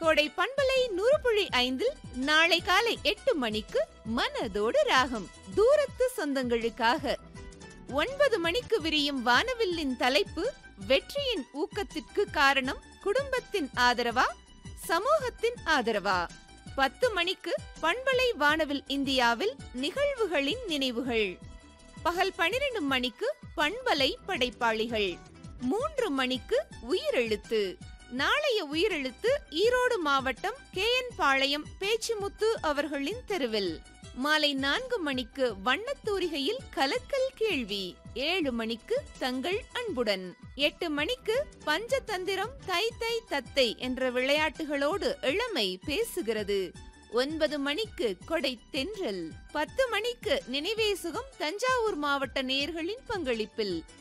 கோடை பண்பலை நூறுபுழி ஐந்தில் நாளை காலை எட்டு மணிக்கு மனதோடு ராகம் தூரத்து சொந்தங்களுக்காக ஒன்பது மணிக்கு விரியும் வானவில்லின் தலைப்பு வெற்றியின் ஊக்கத்திற்கு காரணம் குடும்பத்தின் ஆதரவா சமூகத்தின் ஆதரவா பத்து மணிக்கு பண்பலை வானவில் இந்தியாவில் நிகழ்வுகளின் நினைவுகள் பகல் பனிரெண்டு மணிக்கு பண்பலை படைப்பாளிகள் மூன்று மணிக்கு உயிரெழுத்து நாளைய உயிரெழுத்து ஈரோடு மாவட்டம் கே என் பாளையம் பேச்சிமுத்து அவர்களின் தெருவில் மாலை நான்கு மணிக்கு வண்ணத்தூரிகையில் கலக்கல் கேள்வி ஏழு மணிக்கு தங்கள் அன்புடன் எட்டு மணிக்கு பஞ்சதந்திரம் தை தை தத்தை என்ற விளையாட்டுகளோடு இளமை பேசுகிறது ஒன்பது மணிக்கு கொடை தென்றல் பத்து மணிக்கு நினைவே சுகம் தஞ்சாவூர் மாவட்ட நேயர்களின் பங்களிப்பில்